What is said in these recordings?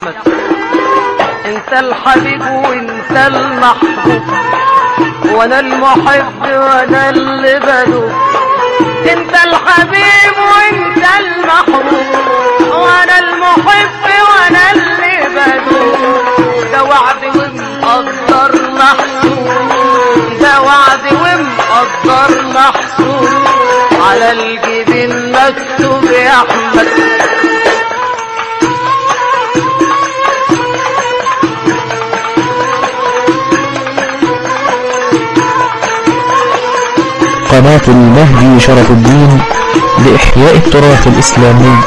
انت الحبيب وانت المحبوب وانا المحب وانا اللي بدوب انت الحبيب وانت المحبوب وانا المحب وانا اللي بدوب ده وعد ومقدر محسوب ده وعد ومقدر محسوب على الجبين مكتوب يا احمد قناة المهدي شرف الدين لإحياء التراث الإسلامي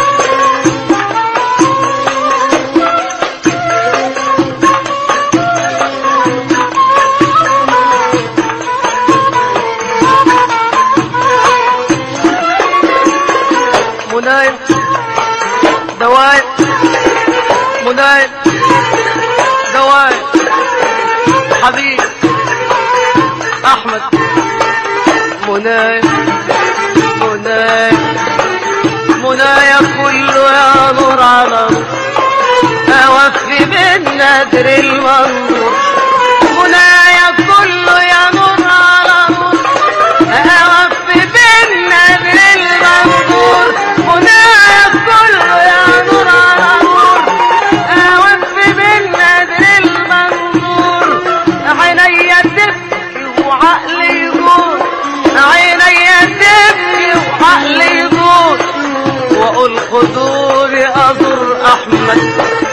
منايم دواء منايم دواء حبيب احمد منايم منايم منايا كله يا نور على نور اوفي بالنادر المنظور منايا كله يا نور على نور اوفي بالنادر المنظور منايا كله يا نور على نور اوفي بالنادر المنظور عينيا تبكي وعقلي يقول عينيا تبكي وعقلي يقول واقول خدوني ازور احمد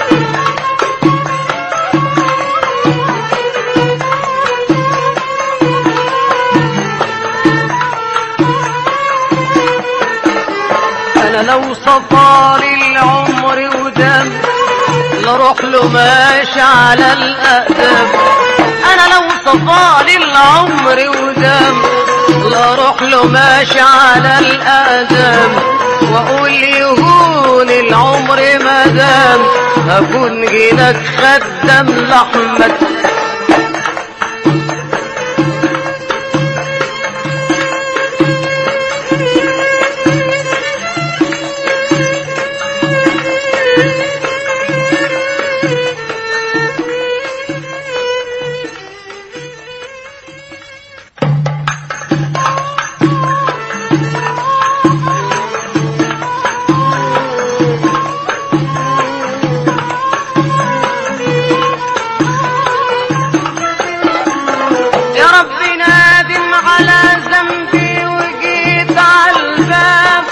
انا لو صفاري العمر ودم لروح له ماشي على الاقدام انا لو صفاري العمر ودم لروح له ماشي على الاقدام واقول يهون العمر مدام اكون جينك خدام لاحمد يا رب نادم على ذنبي وجيت على الباب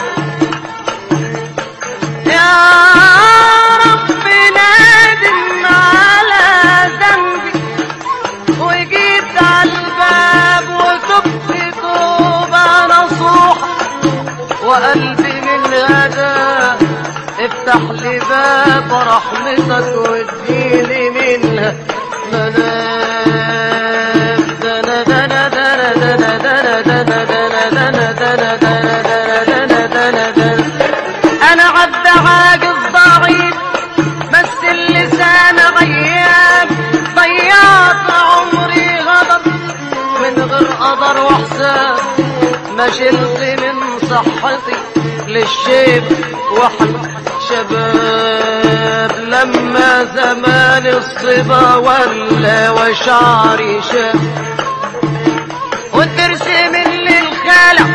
يا رب نادم على ذنبي وجيت على الباب وتبت توبة نصوحة وقلبي من هذا افتح لي باب رحمتك واديني منها منام دنا دنا دنا دنا دنا دنا دنا دنا دنا دنا دنا دنا دنا انا عبد عاجز ضعيف بس اللسان غياب ضيعت عمري غضب من غير قدر وحساب ما شلت من صحتي للشيب وحل شباب لما زمان الصبا ولا وشعري شاب والدرس من للخلع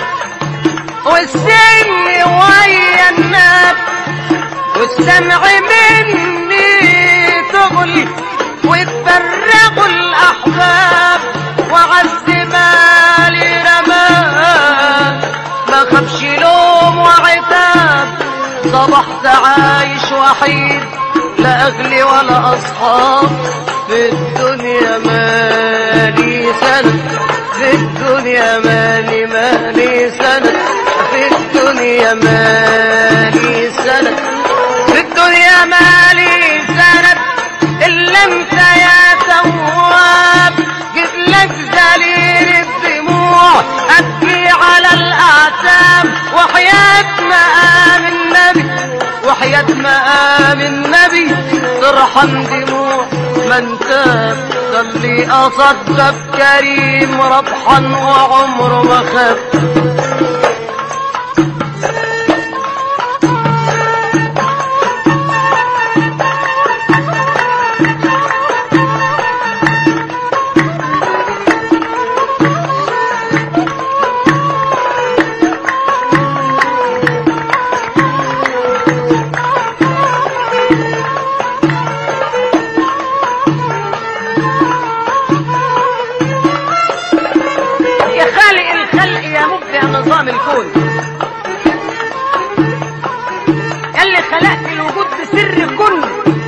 والسن ويا الناب والسمع مني تغلي ويتفرقوا الأحباب وعز مالي رماه ما خافش لوم وعتاب صبحت عايش وحيد لا أغلي ولا أصحاب في الدنيا مالي سند في الدنيا مالي مالي سند في الدنيا مالي سند في الدنيا مالي سند إلا أنت يا تواب جيب لك دليل الدموع أبكي على الأعتاب وحياة مقام النبي وحياة مقام النبي ترحم دموع من تاب خلي أصدق كريم ربحا وعمره ما خاب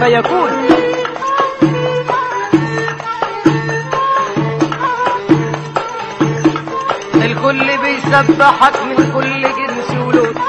فيكون الكل بيسبحك من كل جنس ولون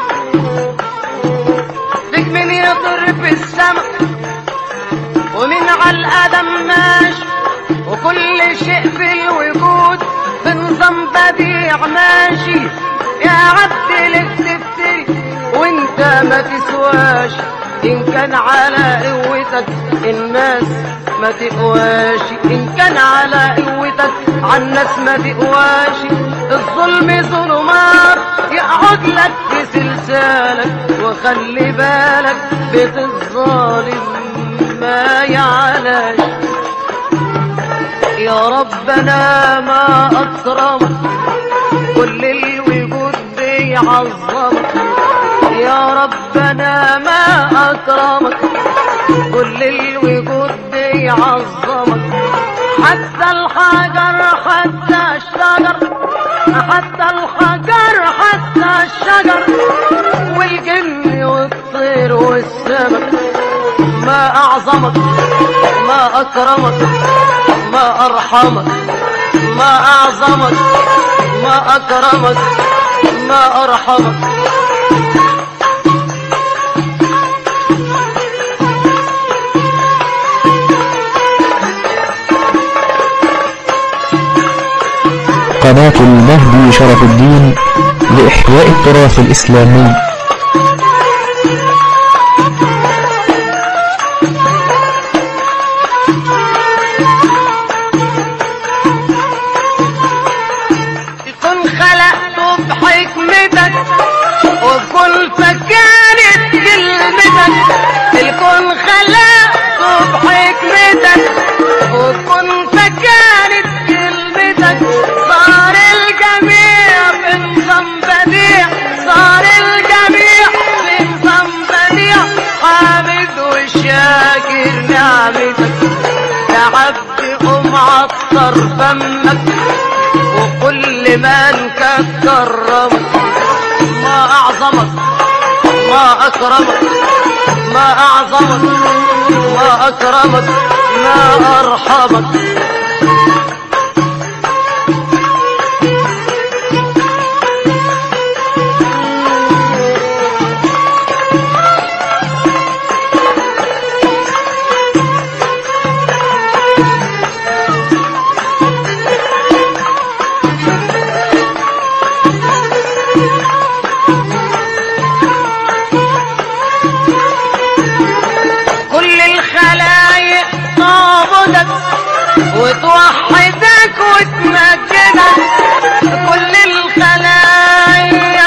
لك من يطر في السماء ومن على القدم ماشي وكل شيء في الوجود بنظام بديع ماشي يا عبد لك تفتري وانت ما تسواش ان كان على قوتك الناس ما تقواش ان كان على قوتك عالناس ما تقواش الظلم ظلمات يقعد لك في سلسالك وخلي بالك بيت الظالم ما يعلاش يا ربنا ما أكرمك كل الوجود بيعظمك يا ربنا ما أكرمك كل الوجود بيعظمك حتى الحجر حتى الشجر حتى الحجر حتى الشجر والجن والطير والسمك ما أعظمك ما أكرمك ما أرحمك ما أعظمك ما أكرمك ما أرحمك قناة المهدي شرف الدين لإحياء التراث الإسلامي يكون خلقته بحكمتك وكل فكانت كلمتك الكون خلقته بحكمتك وكن فكانت كلمتك صار الجميع في نظام بديع صار الجميع في نظام بديع حامد وشاكر نعمتك يا عبد قوم عطر فمك وكل من كرمك ما أعظمك ما أكرمك ما أعظمك ما أكرمك ما أرحمك كل الخلايق تعبدك وتوحدك وتمجدك كل الخلايق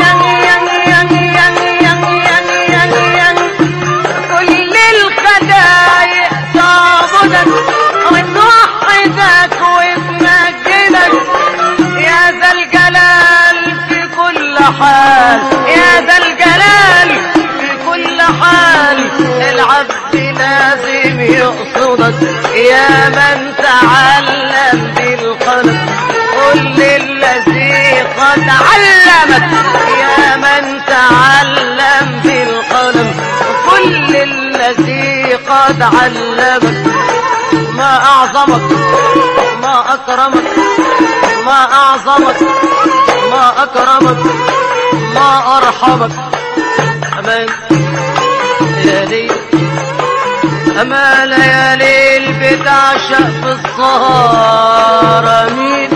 كل الخلايق تعبدك وتوحدك وتمجدك يا ذا الجلال في كل حال يا ذا الجلال في كل حال العبد لازم يقصدك يا من تعلم بالقلم كل الذي قد علمك يا من تعلم بالقلم كل الذي قد علمك ما أعظمك ما أكرمك ما أعظمك ما أكرمك ما أرحمك أمان ليالي أما ليالي بتعشق في السهر مين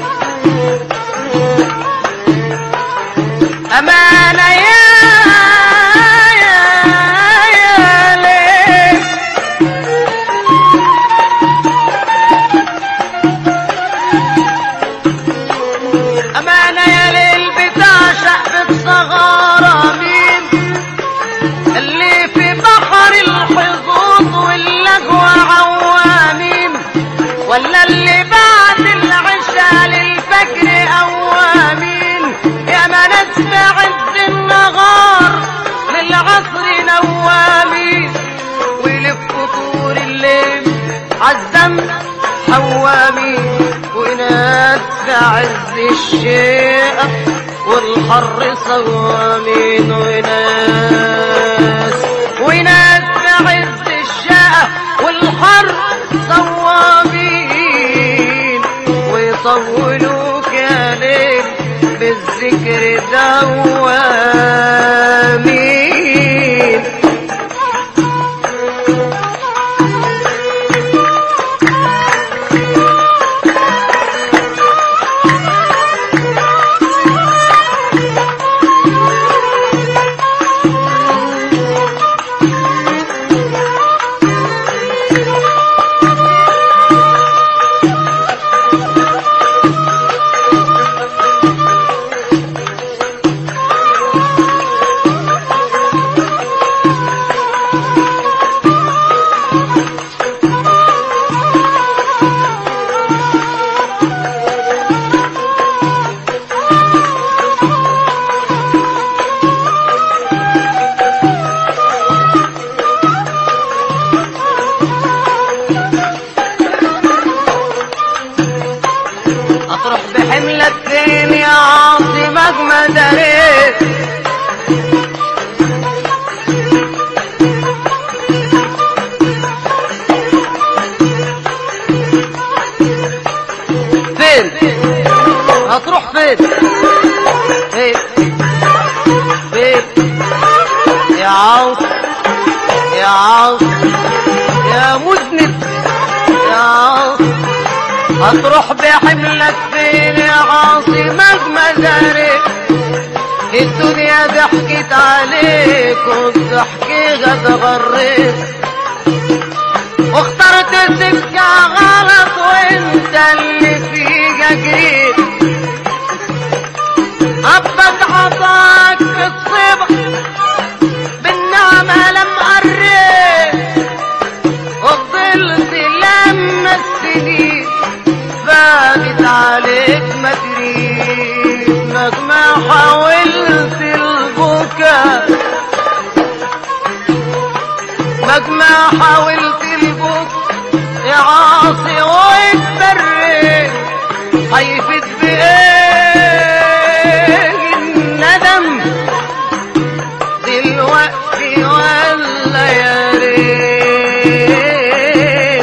أمانة يا يا يا ليل أمانة يا ليل بتعشق بصغارة مين اللي في بحر الحظوظ واللهوة عوامين ولا اللي بعد العشاء للفجر أوامين يا ما ناس بعز النهار للعصر نوامين ويلفوا طول الليل عالذنب حوامين وناس في عز الشيء والحر صوامين وناس وناس في عز الشيء الحر صوابين ويطولوك يا ليل بالذكر دوامين اطرح بحملك فين يا عاصمك ما دريت فين هتروح فين فين فين يا عاص يا عاص يا مذنب يا عاص هتروح بحملك فين يا عاصمك مزارك الدنيا ضحكت عليك والضحك غريت واخترت سكة غلط وانت اللي فيها جريت أبك عطاك في الصبح بالنعمة لم قريت وفضلت لما السنين فاتت عليك ما تريد مهما حاولت البكاء مهما حاولت البكاء يا عاصي واتبريت هيفيد بايه الندم دلوقتي ولا يا ريت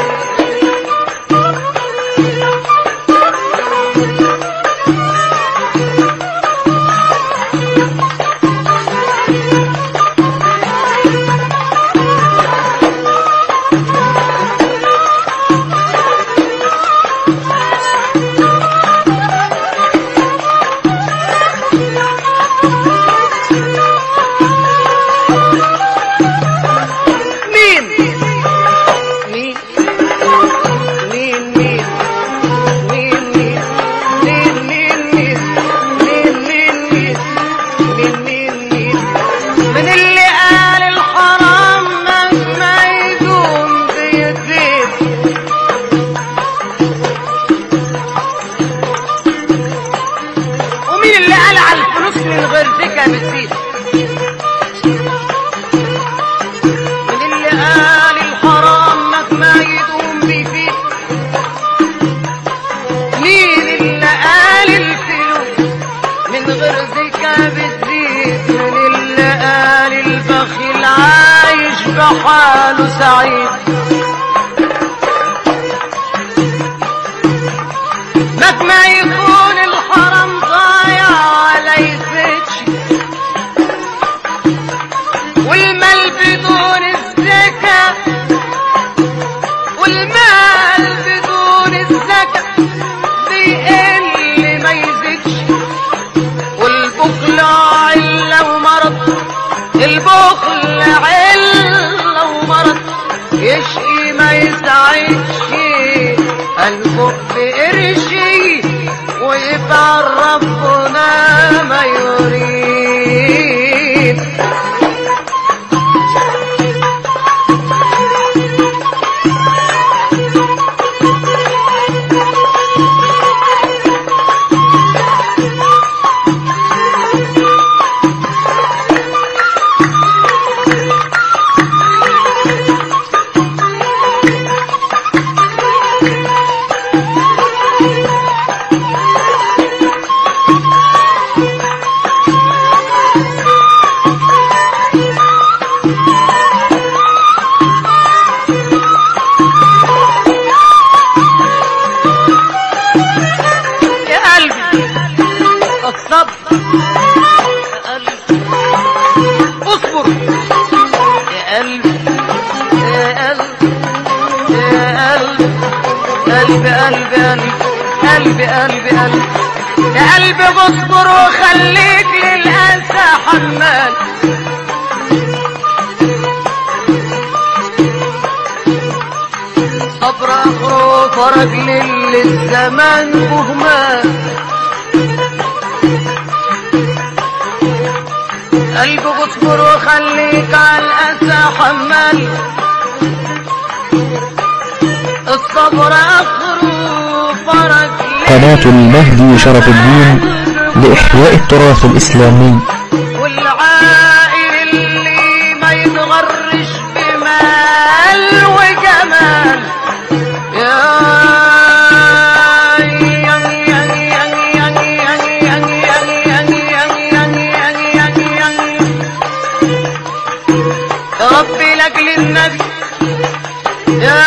مين مين مين مين مين مين مين مين مين مين مين مين مين مين مين من اللي قال الحرام مهما يدوم بيزيد ومين اللي قال على الفلوس من غير زكاة بتزيد من اللي قال الحرام مهما يدوم بيفيد مين اللي قال الفلوس من غير زكاة بتزيد من اللي قال البخيل عايش بحاله سعيد مهما يكون الحرام ضايع ولا يفتش والمال بدون الزكاة والمال بدون الزكاة بيقل ما يزيدش والبخل علة ومرض البخل علة ومرض يشقي ما يسعدش قلبه بقرشي ويفعل ربنا ما يريد قلبي قلبي قلبي قلبي قلبي يا قلبي اصبر وخليك للأسى حمال صبر أخره فرج للزمان مهمال قلبي اصبر وخليك على الأسى حمال الصبر أخره فرج قناة المهدي شرف الدين لإحياء التراث الإسلامي والعائل اللي ما يتغرش بمال وجمال يا يا ربي لاجل النبي يا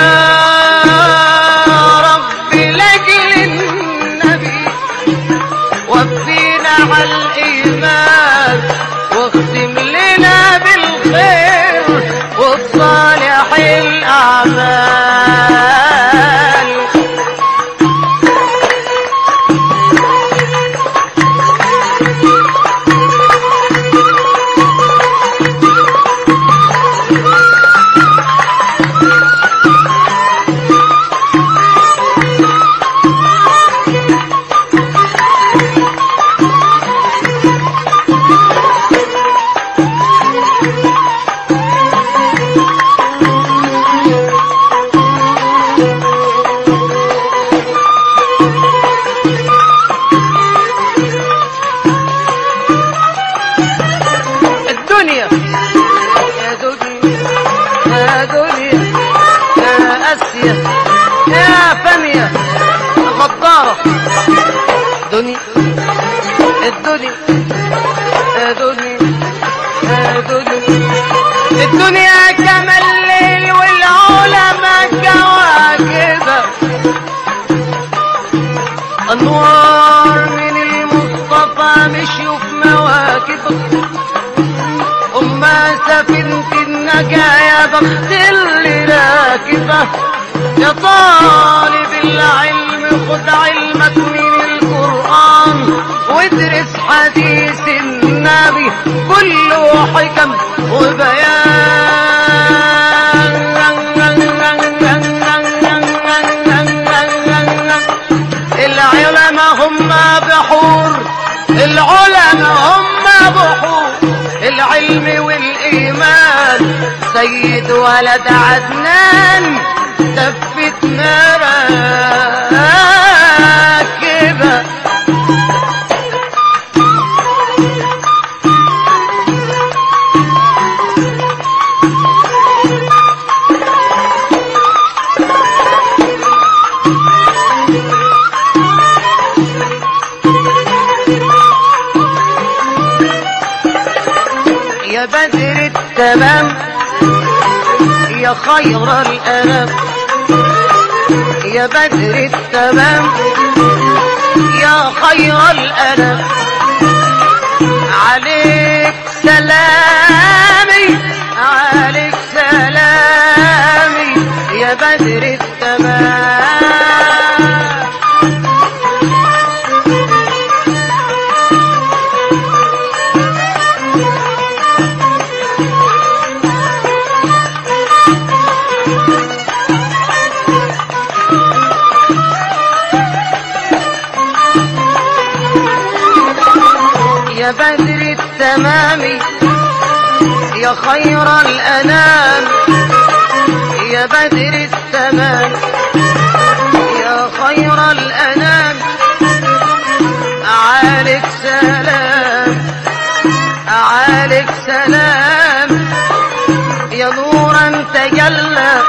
ربي لاجل النبي وفينا على الإيمان واختم لنا بالخير والصالح الأعمال الدنيا يا دنيا يا دنيا يا اسيا يا فانية غدارة دنيا الدنيا يا دنيا يا دنيا الدنيا كما الليل والعلماء كواكبها انوار من المصطفى مشيوا في مواكبه أما سفينة النجاة يا بخت اللي راكبة يا طالب العلم خد علمك من القرآن وادرس حديث النبي كله حكم وبيان العلماء هم بحور العلماء هم بحور العلم والإيمان سيد ولد عدنان دفت مراكبة يا بدر التمام يا خير الأنام يا بدر التمام يا خير الأنام عليك سلامي عليك سلامي يا بدر التمام يا بدر التمام يا خير الأنام يا بدر التمام يا خير الأنام عليك سلام عليك سلام يا نورا تجلى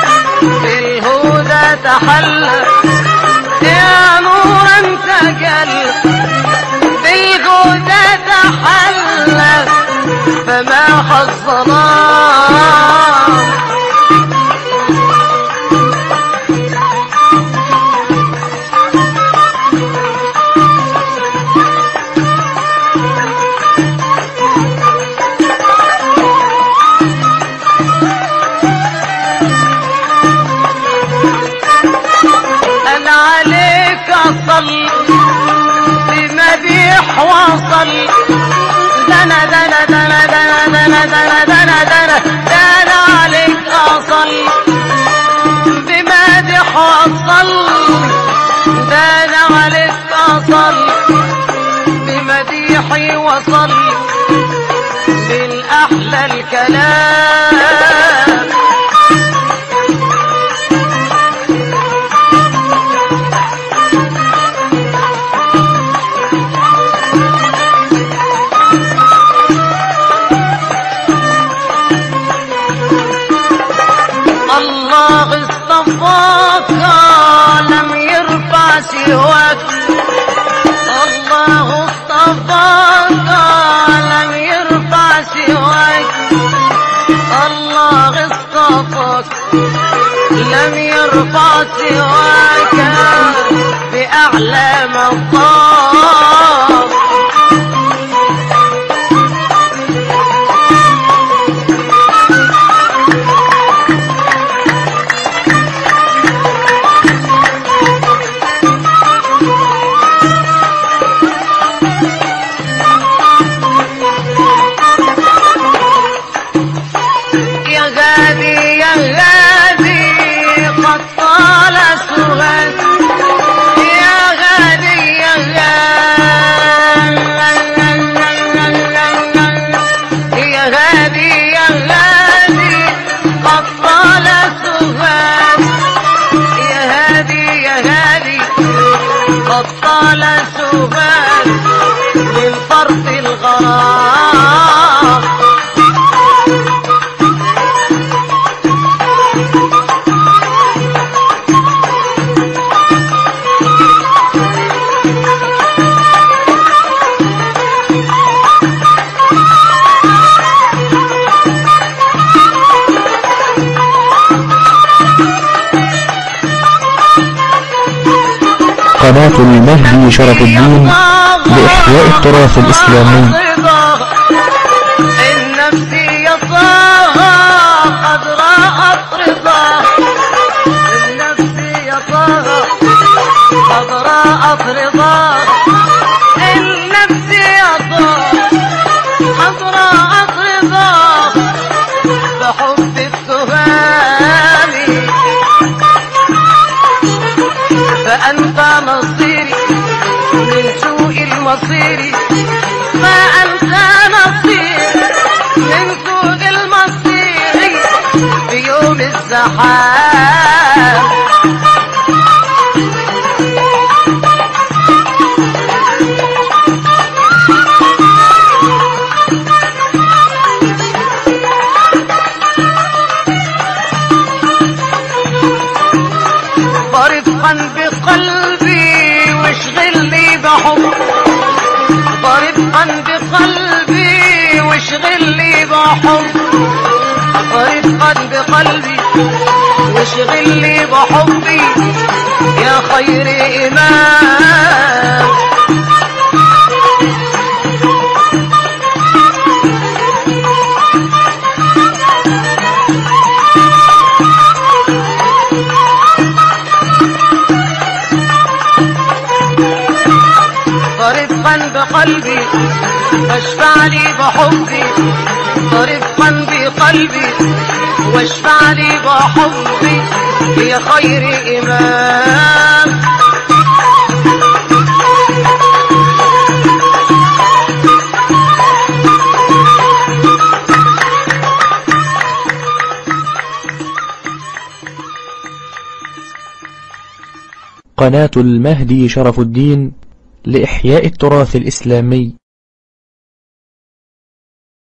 بالهدى تحلى يا نورا تجلى بالهدى تحلى فما حظنا وصلي ده انا عليك اصلي بمديحي وصلي من احلى الكلام الله اصطفاك لم يرفع سواك الله اصطفاك لم يرفع سواك الله اصطفاك لم يرفع سواك بأعلى مقام يا غادي يا غادي قد طال سهاد يا غادي يا غادي يا غادي يا غادي قد طال سهاد يا هادي يا هادي قد طال سهاد من فرط الغرام قناة المهدي شرف الدين لإحياء التراث الإسلامي النفسية طاغة قد رأت رضا النفسية طاغة قد رأت رضا النفسية طاغة قد رأت رضا بحب التهامي فأنت نصيري من سوء المصير فأنت نصيري من سوء المصير في يوم الزحام فرفقا بقلبي واشغلني بحب فرفقا بقلبي واشغلني بحب فرفقا بقلبي واشغلني بحبي يا خير إمام فرفقا بقلبي واشفع لي بحبي فرفقا بقلبي واشفع لي بحبي يا خير إمام قناة المهدي شرف الدين لإحياء التراث الإسلامي